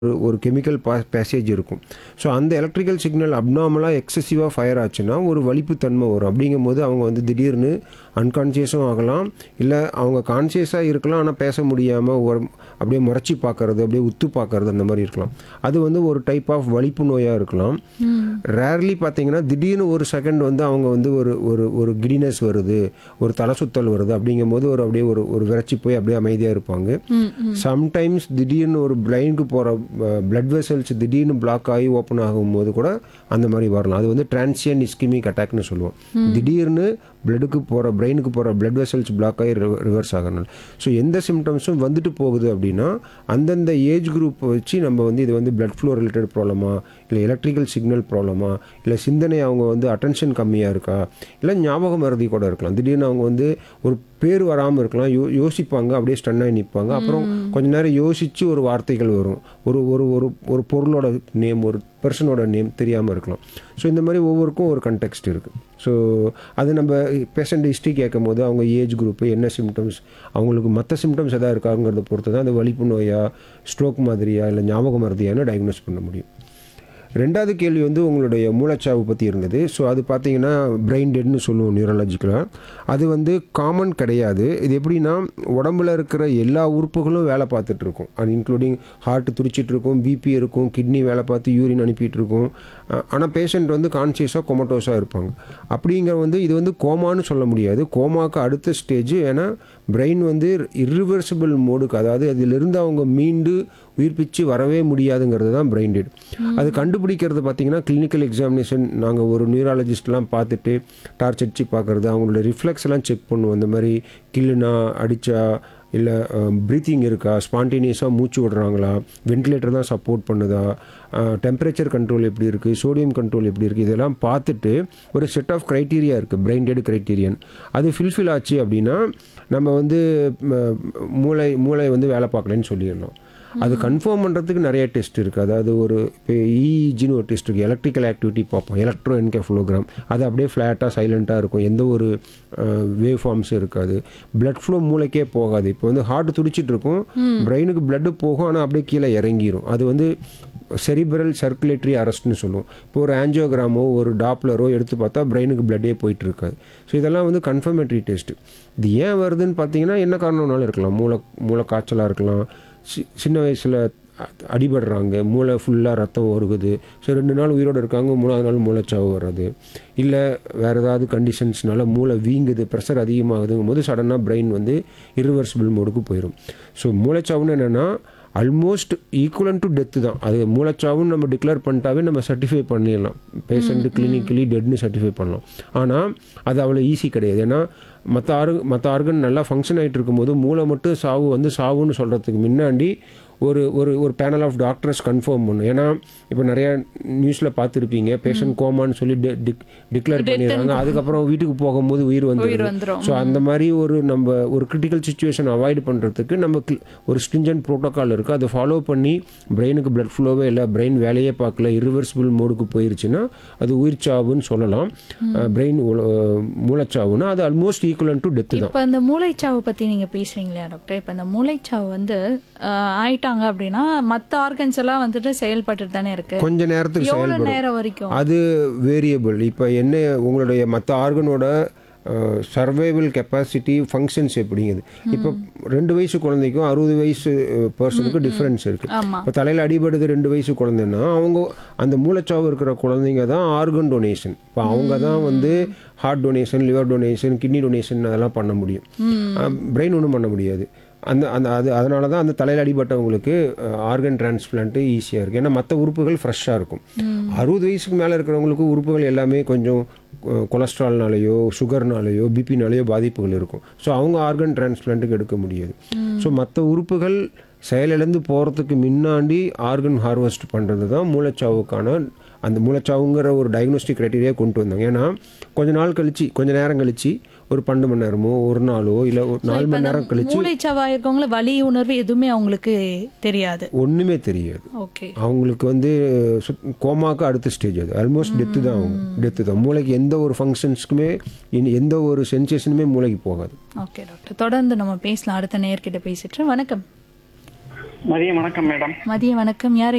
ஒரு ஒரு கெமிக்கல் பா பேசேஜ் இருக்கும் ஸோ அந்த எலக்ட்ரிக்கல் சிக்னல் அப்நார்மலாக எக்ஸசிவாக ஃபயர் ஆச்சுன்னா ஒரு வலிப்புத்தன்மை வரும் அப்படிங்கும்போது அவங்க வந்து திடீர்னு அன்கான்சியஸும் ஆகலாம் இல்லை அவங்க கான்சியஸாக இருக்கலாம் ஆனால் பேச முடியாமல் ஒரு அப்படியே முறைச்சி பார்க்கறது அப்படியே உத்து பார்க்கறது அந்த மாதிரி இருக்கலாம் அது வந்து ஒரு டைப் ஆஃப் வலிப்பு நோயாக இருக்கலாம் ரேர்லி பார்த்தீங்கன்னா திடீர்னு ஒரு செகண்ட் வந்து அவங்க வந்து ஒரு ஒரு ஒரு கிடினஸ் வருது ஒரு தலை சுத்தல் வருது அப்படிங்கும்போது ஒரு அப்படியே ஒரு ஒரு விரைச்சி போய் அப்படியே அமைதியாக இருப்பாங்க சம்டைம்ஸ் திடீர்னு ஒரு பிளைனுக்கு போகிற பிளட் வெசல்ஸ் திடீர்னு பிளாக் ஆகி ஓப்பன் ஆகும்போது கூட அந்த மாதிரி வரலாம் அது வந்து டிரான்சியன் இஸ்கிமிக் அட்டாக்னு சொல்லுவோம் திடீர்னு பிளட்டுக்கு போகிற பிரெயினுக்கு போகிற பிளட் வெசல்ஸ் பிளாக் ஆகி ரிவர்ஸ் ஆகிறனால ஸோ எந்த சிம்டம்ஸும் வந்துட்டு போகுது அப்படின்னா அந்தந்த ஏஜ் குரூப் வச்சு நம்ம வந்து இது வந்து பிளட் ஃப்ளோ ரிலேட்டட் ப்ராப்ளமா இல்லை எலக்ட்ரிக்கல் சிக்னல் ப்ராப்ளமா இல்லை சிந்தனை அவங்க வந்து அட்டென்ஷன் கம்மியாக இருக்கா இல்லை ஞாபக மறதி கூட இருக்கலாம் திடீர்னு அவங்க வந்து ஒரு பேர் வராமல் இருக்கலாம் யோ யோசிப்பாங்க அப்படியே ஸ்டன்னாகி நிற்பாங்க அப்புறம் கொஞ்ச நேரம் யோசித்து ஒரு வார்த்தைகள் வரும் ஒரு ஒரு ஒரு ஒரு பொருளோட நேம் ஒரு பர்சனோட நேம் தெரியாமல் இருக்கலாம் ஸோ இந்த மாதிரி ஒவ்வொருக்கும் ஒரு கண்டெக்ஸ்ட் இருக்குது ஸோ அது நம்ம பேஷண்ட் ஹிஸ்ட்ரி கேட்கும் போது அவங்க ஏஜ் குரூப்பு என்ன சிம்டம்ஸ் அவங்களுக்கு மற்ற சிம்டம்ஸ் எதாவது இருக்காங்கிறத பொறுத்து தான் அந்த வலிப்பு நோயா ஸ்ட்ரோக் மாதிரியா இல்லை ஞாபக மருதியான்னு டயக்னோஸ் பண்ண முடியும் ரெண்டாவது கேள்வி வந்து உங்களுடைய மூளைச்சாவு பற்றி இருந்தது ஸோ அது பார்த்தீங்கன்னா பிரெயின் டெட்னு சொல்லுவோம் நியூரலாஜிக்கலாக அது வந்து காமன் கிடையாது இது எப்படின்னா உடம்புல இருக்கிற எல்லா உறுப்புகளும் வேலை பார்த்துட்டு இருக்கும் அது இன்க்ளூடிங் ஹார்ட் துடிச்சிட்டு இருக்கும் பிபி இருக்கும் கிட்னி வேலை பார்த்து யூரின் அனுப்பிட்டு இருக்கும் ஆனால் பேஷண்ட் வந்து கான்சியஸாக கொமட்டோஸாக இருப்பாங்க அப்படிங்கிற வந்து இது வந்து கோமான்னு சொல்ல முடியாது கோமாக்கு அடுத்த ஸ்டேஜ் ஏன்னா பிரெயின் வந்து இர்ரிவர்சிபிள் மோடுக்கு அதாவது அதிலிருந்து அவங்க மீண்டு உயிர்ப்பிச்சு வரவே முடியாதுங்கிறது தான் பிரெயின் டெட் அது கண்டுபிடிக்கிறது பார்த்தீங்கன்னா கிளினிக்கல் எக்ஸாமினேஷன் நாங்கள் ஒரு நியூராலஜிஸ்ட்லாம் பார்த்துட்டு டார்ச் அடிச்சு பார்க்குறது அவங்களோட ரிஃப்ளெக்ஸ் எல்லாம் செக் பண்ணுவோம் இந்த மாதிரி கில்லுனா அடித்தா இல்லை ப்ரீத்திங் இருக்கா ஸ்பான்டேனியஸாக மூச்சு விடுறாங்களா வென்டிலேட்டர் தான் சப்போர்ட் பண்ணுதா டெம்பரேச்சர் கண்ட்ரோல் எப்படி இருக்குது சோடியம் கண்ட்ரோல் எப்படி இருக்குது இதெல்லாம் பார்த்துட்டு ஒரு செட் ஆஃப் க்ரைட்டீரியா இருக்குது பிரெயின் டெட் க்ரைட்டீரியன் அது ஃபில்ஃபில் ஆச்சு அப்படின்னா நம்ம வந்து ம, மூளை மூளை வந்து வேலை பார்க்கலன்னு சொல்லிடணும் அது கன்ஃபார்ம் பண்ணுறதுக்கு நிறைய டெஸ்ட் இருக்குது அதாவது ஒரு இப்போ இஇஜின்னு ஒரு டெஸ்ட் இருக்குது எலக்ட்ரிக்கல் ஆக்டிவிட்டி பார்ப்போம் எலக்ட்ரோ என்கெஃப்ளோகிராம் அது அப்படியே ஃப்ளாட்டாக சைலண்ட்டாக இருக்கும் எந்த ஒரு வேவ் ஃபார்ம்ஸும் இருக்காது பிளட் ஃப்ளோ மூளைக்கே போகாது இப்போ வந்து ஹார்ட் துடிச்சிட்டு இருக்கும் பிரெயினுக்கு பிளட்டு போகும் ஆனால் அப்படியே கீழே இறங்கிரும் அது வந்து செரிபரல் சர்க்குலேட்டரி அரெஸ்ட்னு சொல்லுவோம் இப்போ ஒரு ஆஞ்சியோகிராமோ ஒரு டாப்லரோ எடுத்து பார்த்தா பிரெயினுக்கு பிளட்டே போயிட்டு இருக்காது ஸோ இதெல்லாம் வந்து கன்ஃபர்மேட்டரி டெஸ்ட் இது ஏன் வருதுன்னு பார்த்தீங்கன்னா என்ன காரணம்னாலும் இருக்கலாம் மூளை மூளை காய்ச்சலாக இருக்கலாம் சி சின்ன வயசில் அடிபடுறாங்க மூளை ஃபுல்லாக ரத்தம் ஒருகுது ஸோ ரெண்டு நாள் உயிரோடு இருக்காங்க மூணாவது நாள் மூளைச்சாவு வர்றது இல்லை வேறு ஏதாவது கண்டிஷன்ஸ்னால மூளை வீங்குது ப்ரெஷர் அதிகமாகுதுங்கும் போது சடனாக பிரெயின் வந்து irreversible மோடுக்கு போயிடும் ஸோ மூளைச்சாவுன்னு என்னென்னா ஆல்மோஸ்ட் ஈக்குவலன் டு டெத்து தான் அது மூளைச்சாவுன்னு நம்ம டிக்ளேர் பண்ணிட்டாவே நம்ம சர்டிஃபை பண்ணிடலாம் பேஷண்ட்டு கிளினிக்கலி டெட்னு சர்டிஃபை பண்ணலாம் ஆனால் அது அவ்வளோ ஈஸி கிடையாது ஏன்னா மற்ற ஆர்க மற்ற ஆர்கன் நல்லா ஃபங்க்ஷன் ஆகிட்டு இருக்கும்போது மூளை மட்டும் சாவு வந்து சாவுன்னு சொல்கிறதுக்கு முன்னாடி ஒரு ஒரு ஒரு பேனல் ஆஃப் டாக்டர்ஸ் கன்ஃபார்ம் பண்ணும் ஏன்னா இப்போ நிறைய நியூஸில் பார்த்துருப்பீங்க பேஷண்ட் கோமான்னு சொல்லி டிக்ளேர் பண்ணிடுறாங்க அதுக்கப்புறம் வீட்டுக்கு போகும்போது உயிர் வந்துடும் வந்துரும். ஸோ அந்த மாதிரி ஒரு நம்ம ஒரு கிரிட்டிக்கல் சுச்சுவேஷன் அவாய்ட் பண்ணுறதுக்கு நம்ம cl- ஒரு ஸ்ட்ரிஞ்சன்ட் ப்ரோட்டோக்கால் இருக்குது அதை ஃபாலோ பண்ணி பிரெயினுக்கு பிளட் ஃப்ளோவே இல்லை பிரெயின் வேலையே பார்க்கல irreversible மோடுக்கு போயிருச்சுன்னா அது உயிர் சாவுன்னு சொல்லலாம் பிரெயின் மூளைச்சாவுன்னா அது ஆல்மோஸ்ட் ஈக்குவலன் டு டெத்து தான் இப்ப இந்த மூளைச்சாவு பத்தி நீங்க பேசுறீங்களா டாக்டர் இப்ப இந்த மூளைச்சாவு வந்து ஆஹ், ஆயிட்டாங்க அப்படின்னா மத்த ஆர்கன்ஸ் எல்லாம் வந்துட்டு செயல்பட்டுட்டு தானே இருக்கு கொஞ்ச நேரத்துக்கு எவ்வளவு செயல்படும் நேரம் வரைக்கும் அது வேரியபிள் இப்போ என்ன உங்களுடைய மற்ற ஆர்கனோட சர்வைவல் கெப்பாசிட்டி ஃபங்க்ஷன்ஸ் எப்படிங்குது இப்போ ரெண்டு வயசு குழந்தைக்கும் அறுபது வயசு பர்சனுக்கு டிஃப்ரென்ஸ் இருக்குது ஆமா இப்போ தலையில் அடிபடுது ரெண்டு வயசு குழந்தைன்னா அவங்க அந்த மூளைச்சாவு இருக்கிற குழந்தைங்க தான் ஆர்கன் டொனேஷன் இப்போ அவங்க தான் வந்து heart donation liver donation kidney donation அதெல்லாம் பண்ண முடியும் பிரெயின் ஒன்றும் பண்ண முடியாது அந்த அந்த அது அதனால தான் அந்த தலையில் அடிபட்டவங்களுக்கு ஆர்கன் டிரான்ஸ்பிளான்ட்டு ஈஸியாக இருக்குது ஏன்னா மற்ற உறுப்புகள் ஃப்ரெஷ்ஷாக இருக்கும் அறுபது வயசுக்கு மேலே இருக்கிறவங்களுக்கு உறுப்புகள் எல்லாமே கொஞ்சம் கொ- கொலஸ்ட்ரால்னாலேயோ சுகர்னாலேயோ பிபினாலேயோ பாதிப்புகள் இருக்கும் ஸோ அவங்க ஆர்கன் டிரான்ஸ்பிளான்ட்டுக்கு எடுக்க முடியாது ஸோ மற்ற உறுப்புகள் செயலிழந்து போகிறதுக்கு முன்னாடி ஆர்கன் ஹார்வெஸ்ட் பண்ணுறது தான் மூளைச்சாவுக்கான அந்த மூளைச்சாவுங்கிற ஒரு டயக்னோஸ்டிக் க்ரைட்டீரியா கொண்டு வந்தாங்க ஏன்னா கொஞ்ச நாள் கழிச்சு கொஞ்ச நேரம் கழிச்சு ஒரு பன்னெண்டு மணி நேரமோ ஒரு நாளோ இல்லை ஒரு நாலு மணி நேரம் கழிச்சு மூளைச்சாவா இருக்கவங்கள வலி உணர்வு எதுவுமே அவங்களுக்கு தெரியாது ஒன்றுமே தெரியாது ஓகே அவங்களுக்கு வந்து சுத்- கோமாக்கு அடுத்த ஸ்டேஜ் அது ஆல்மோஸ்ட் டெத்து தான் அவங்க டெத்து தான் மூளைக்கு எந்த ஒரு ஃபங்க்ஷன்ஸ்க்குமே இனி எந்த ஒரு சென்சேஷனுமே மூளைக்கு போகாது ஓகே டாக்டர் தொடர்ந்து நம்ம பேசலாம் அடுத்த நேர்கிட்ட பேசிட்டு வணக்கம் மதியம் வணக்கம் மேடம் மதிய வணக்கம் யார்